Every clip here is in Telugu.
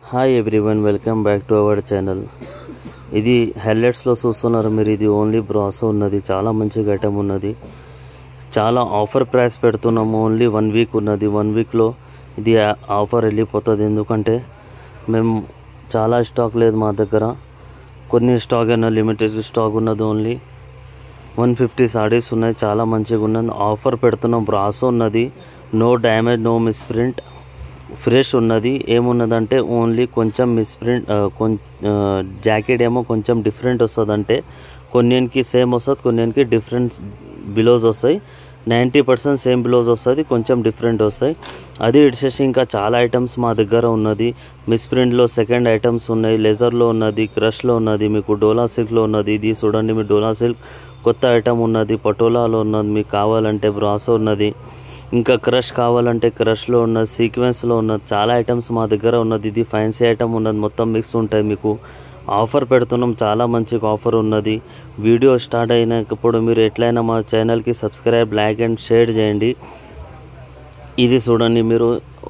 hi everyone welcome back to our channel ఇది హెల్లెట్స్లో చూస్తున్నారు మీరు ఇది ఓన్లీ బ్రాసో ఉన్నది చాలా మంచిగా ఐటమ్ ఉన్నది చాలా ఆఫర్ ప్రైస్ పెడుతున్నాము ఓన్లీ వన్ వీక్ ఉన్నది వన్ వీక్లో ఇది ఆ- ఆఫర్ వెళ్ళిపోతుంది ఎందుకంటే మేము చాలా స్టాక్ లేదు మా దగ్గర కొన్ని స్టాక్ అయినా లిమిటెడ్ స్టాక్ ఉన్నది ఓన్లీ వన్ ఫిఫ్టీ సారీస్ ఉన్నాయి చాలా మంచిగా ఉన్నది ఆఫర్ పెడుతున్నాం బ్రాసో ఉన్నది no damage no misprint fresh ఉన్నది ఏమున్నదంటే ఓన్లీ కొంచెం మిస్ప్రింట్ కొంచెం జాకెట్ ఏమో కొంచెం డిఫరెంట్ వస్తుంది అంటే కొన్నిటికి సేమ్ వస్తుంది కొన్నిటికి డిఫరెంట్ బిలోస్ వస్తాయి నైంటీ పర్సెంట్ సేమ్ బిలోస్ వస్తుంది కొంచెం డిఫరెంట్ వస్తాయి అది ఇడిచేసి ఇంకా చాలా ఐటమ్స్ మా దగ్గర ఉన్నది మిస్ప్రింట్లో సెకండ్ ఐటమ్స్ ఉన్నాయి లెజర్లో ఉన్నది క్రష్లో ఉన్నది మీకు డోలా సిల్క్లో ఉన్నది ఇది చూడండి మీ డోలా సిల్క్ కొత్త ఐటమ్ ఉన్నది పటోలాలో ఉన్నది మీకు కావాలంటే బ్రాసో ఉన్నది ఇంకా క్రష్ కావాలంటే క్రష్లో ఉన్నది సీక్వెన్స్లో ఉన్నది చాలా ఐటమ్స్ మా దగ్గర ఉన్నది ఇది ఫ్యాన్సీ ఐటమ్ ఉన్నది మొత్తం మిక్స్ ఉంటుంది మీకు ఆఫర్ పెడుతున్నాం చాలా మంచిగా ఆఫర్ ఉన్నది వీడియో స్టార్ట్ అయినప్పుడు మీరు ఎట్లయినా మా ఛానల్కి సబ్స్క్రైబ్ లైక్ అండ్ షేర్ చేయండి ఇది చూడండి మీరు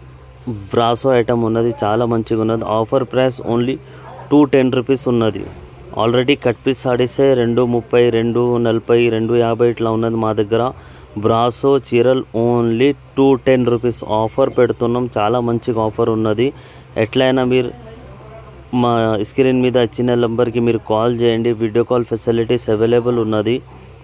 బ్రాసో ఐటమ్ ఉన్నది చాలా మంచిగా ఉన్నది offer price only two ten rupees ఉన్నది ఆల్రెడీ కట్ పీస్ సాడీసే రెండు ముప్పై రెండు నలభై రెండు యాభై ఇట్లా ఉన్నది మా దగ్గర బ్రాసో చీరలు only two ten rupees offer పెడుతున్నాం చాలా మంచిగా ఆఫర్ ఉన్నది ఎట్లయినా మీరు మా స్క్రీన్ మీద ఇచ్చిన నెంబర్కి మీరు కాల్ చేయండి వీడియో కాల్ ఫెసిలిటీస్ అవైలబుల్ ఉన్నది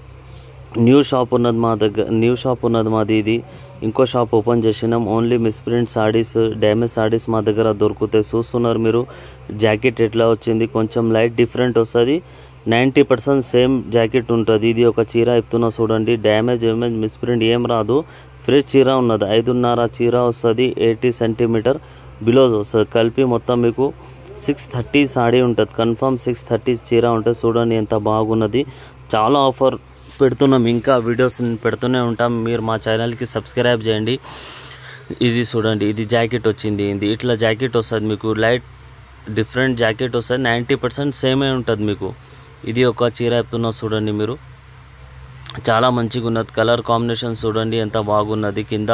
న్యూ షాప్ ఉన్నది మా దగ్గర న్యూ షాప్ ఉన్నది మాది ఇది ఇంకో షాప్ ఓపెన్ చేసినాం only misprint saris damage saris మా దగ్గర దొరుకుతాయి చూస్తున్నారు మీరు జాకెట్ ఎట్లా వచ్చింది కొంచెం లైట్ డిఫరెంట్ వస్తుంది నైంటీ పర్సెంట్ సేమ్ జాకెట్ ఉంటుంది ఇది ఒక చీర ఇస్తున్నా చూడండి డ్యామేజ్ ఏమేజ్ మిస్ప్రింట్ ఏం రాదు ఫ్రెష్ చీర ఉన్నది ఐదున్నర చీర వస్తుంది ఎయిటీ సెంటీమీటర్ బిలోస్ వస్తుంది కలిపి మొత్తం మీకు సిక్స్ థర్టీ సాడీ ఉంటుంది కన్ఫర్మ్ సిక్స్ థర్టీ చీర ఉంటుంది చూడండి ఎంత బాగున్నది చాలా ఆఫర్ పెడుతున్నాం ఇంకా వీడియోస్ పెడుతూనే ఉంటాం మీరు మా ఛానల్కి సబ్స్క్రైబ్ చేయండి ఇది చూడండి ఇది జాకెట్ వచ్చింది ఇది ఇట్లా జాకెట్ వస్తుంది మీకు లైట్ డిఫరెంట్ జాకెట్ వస్తుంది నైంటీ పర్సెంట్ సేమే ఉంటుంది మీకు ఇది ఒక చీర చెప్తున్నా చూడండి మీరు చాలా మంచిగా ఉన్నది కలర్ కాంబినేషన్ చూడండి ఎంత బాగున్నది కింద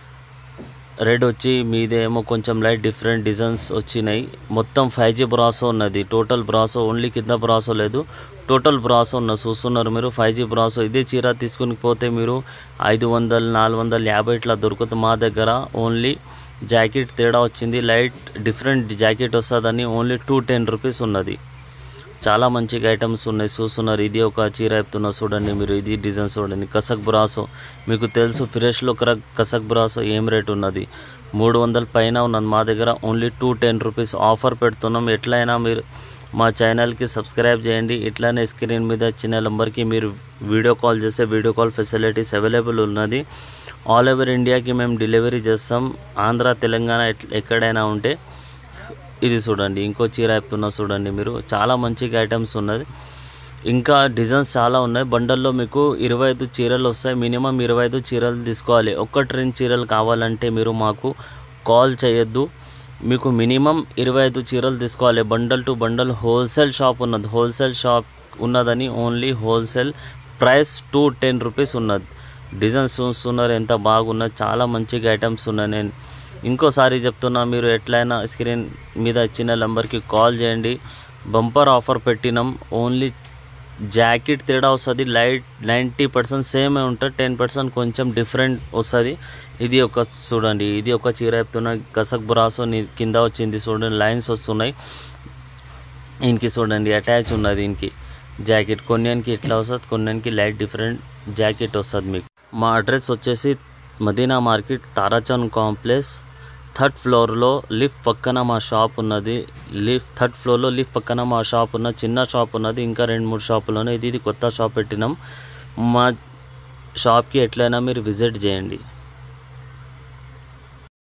రెడ్ వచ్చి మీదేమో కొంచెం లైట్ డిఫరెంట్ డిజైన్స్ వచ్చినాయి మొత్తం ఫైవ్ జీ బ్రాసో ఉన్నది టోటల్ బ్రాసో ఓన్లీ కింద బ్రాసో లేదు టోటల్ బ్రాసో ఉన్న చూస్తున్నారు మీరు ఫైవ్ జీ బ్రాసో ఇదే చీర తీసుకుని పోతే మీరు ఐదు వందలు నాలుగు వందలు యాభై ఇట్లా దొరుకుతుంది మా దగ్గర ఓన్లీ జాకెట్ తేడా వచ్చింది లైట్ డిఫరెంట్ జాకెట్ వస్తుందని ఓన్లీ టూ టెన్ రూపీస్ ఉన్నది చాలా మంచిగా ఐటమ్స్ ఉన్నాయి చూస్తున్నారు ఇది ఒక చీర చెప్తున్నా చూడండి మీరు ఇది డిజైన్ చూడండి కసక్ బ్రాసో మీకు తెలుసు ఫ్రెష్లో కర కసక్ బ్రాసో ఏం రేట్ ఉన్నది మూడు వందల పైన ఉన్నది మా దగ్గర only two ten rupees offer పెడుతున్నాం ఎట్లయినా మీరు మా ఛానల్కి సబ్స్క్రైబ్ చేయండి ఇట్లానే స్క్రీన్ మీద ఇచ్చిన నెంబర్కి మీరు వీడియో కాల్ చేస్తే వీడియో కాల్ ఫెసిలిటీస్ అవైలబుల్ ఉన్నది ఆల్ ఓవర్ ఇండియాకి మేము డెలివరీ చేస్తాం ఆంధ్ర తెలంగాణ ఎట్- ఎక్కడైనా ఉంటే ఇది చూడండి ఇంకో చీర చెప్తున్నా చూడండి మీరు చాలా మంచిగా ఐటమ్స్ ఉన్నది ఇంకా డిజైన్స్ చాలా ఉన్నాయి బండల్లో మీకు ఇరవై ఐదు చీరలు వస్తాయి మినిమం ఇరవై ఐదు చీరలు తీసుకోవాలి ఒక్కటి రెండు చీరలు కావాలంటే మీరు మాకు కాల్ చేయొద్దు మీకు మినిమం ఇరవై ఐదు చీరలు తీసుకోవాలి bundle to bundle wholesale shop ఉన్నది హోల్సేల్ షాప్ ఉన్నదని only wholesale price two ten rupees ఉన్నది డిజైన్స్ చూస్తున్నారు ఎంత బాగున్నది చాలా మంచిగా ఐటమ్స్ ఉన్నాయి నేను ఇంకోసారి చెప్తున్నా మీరు ఎట్లయినా స్క్రీన్ మీద ఇచ్చిన నెంబర్కి కాల్ చేయండి బంపర్ ఆఫర్ పెట్టినాం ఓన్లీ జాకెట్ తేడా వస్తుంది లైట్ నైంటీ పర్సెంట్ సేమే ఉంటుంది టెన్ పర్సెంట్ కొంచెం డిఫరెంట్ వస్తుంది ఇది ఒక చూడండి ఇది ఒక చీర చెప్తున్నా కసక్ బ్రాసో ని- కింద వచ్చింది చూడండి లైన్స్ వస్తున్నాయి దీనికి చూడండి అటాచ్ ఉన్నది దీనికి జాకెట్ కొన్నికి ఇట్లా వస్తుంది కొన్నికి లైట్ డిఫరెంట్ జాకెట్ వస్తుంది మీకు మా అడ్రస్ వచ్చేసి Madina market Tarachand complex third ఫ్లోర్లో లిఫ్ట్ పక్కన మా షాప్ ఉన్నది లిఫ్ట్ థర్డ్ ఫ్లోర్లో లిఫ్ట్ పక్కన మా షాప్ ఉన్న చిన్న షాప్ ఉన్నది ఇంకా రెండు మూడు షాపులు ఉన్నాయి ఇది ఇది కొత్త షాప్ పెట్టినాం మా షాప్కి ఎట్లయినా మీరు విజిట్ చేయండి